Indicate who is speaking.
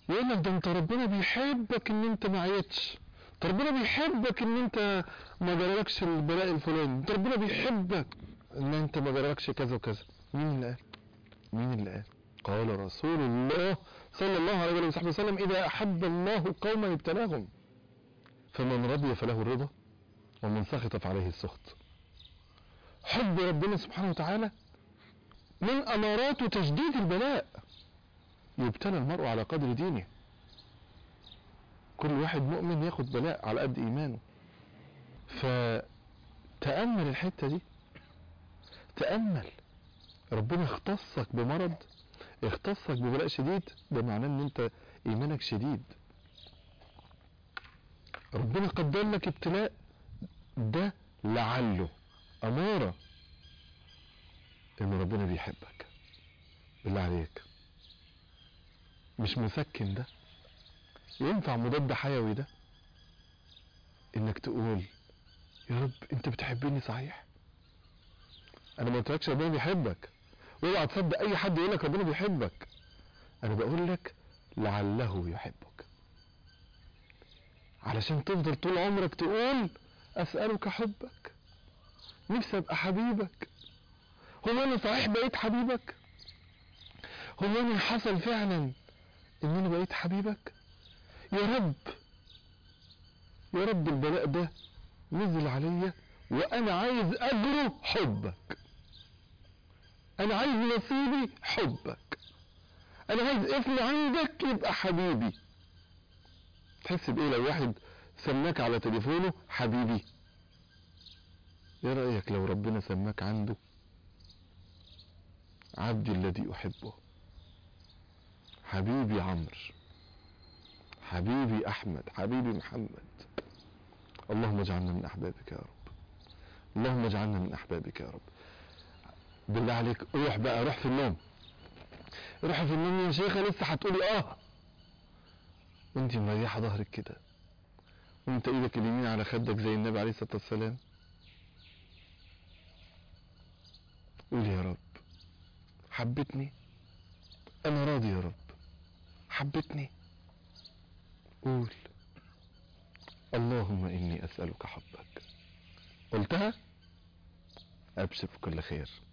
Speaker 1: يقول لك ده انت ربنا بيحبك ان انت ما عيتش ده ربنا بيحبك ان انت ما جرالكش البلاء الفلاني ده ربنا بيحبك ان انت ما جرالكش كذا وكذا مين اللي قال مين اللي قال قال رسول الله صلى الله عليه وصحبه وسلم اذا احب الله قوما ابتلاهم فمن رضي فله الرضا ومن سخط فعليه السخط حب ربنا سبحانه وتعالى من امارات تجديد البلاء يبتلى المرء على قدر دينه كل واحد مؤمن ياخد بلاء على قد ايمانه فتأمل الحتة دي تأمل ربنا اختصك بمرض اختصك ببلاء شديد ده معناه ان انت ايمانك شديد ربنا قدر لك ابتلاء ده لعله امارة ان ربنا بيحبك بالله عليك مش مسكن ده ينفع مضاد حيوي ده انك تقول يا رب انت بتحبني صحيح انا ما قلتلكش ربنا بيحبك اوعى تصدق اي حد يقول لك ربنا بيحبك انا بقول لك لعله يحبك علشان تفضل طول عمرك تقول اسالك حبك نفسي ابقى حبيبك هو انا صحيح بقيت حبيبك هو انا حصل فعلا ان انا بقيت حبيبك يا رب يا رب البلاء ده نزل عليا وانا عايز اجره حبك انا عايز نصيبي حبك انا عايز اسم عندك يبقى حبيبي تحس بايه لو واحد سماك على تليفونه حبيبي ايه رأيك لو ربنا سماك عنده عبدي الذي احبه حبيبي عمرو حبيبي احمد حبيبي محمد اللهم اجعلنا من احبابك يا رب اللهم اجعلنا من احبابك يا رب بالله عليك روح بقى روح في النوم روح في النوم يا شيخة لسه هتقولي اه وانت مريحة ظهرك كده وانت ايدك اليمين على خدك زي النبي عليه الصلاة والسلام قول يا رب حبتني انا راضي يا رب حبتني قول اللهم اني اسألك حبك قلتها ابشر بكل خير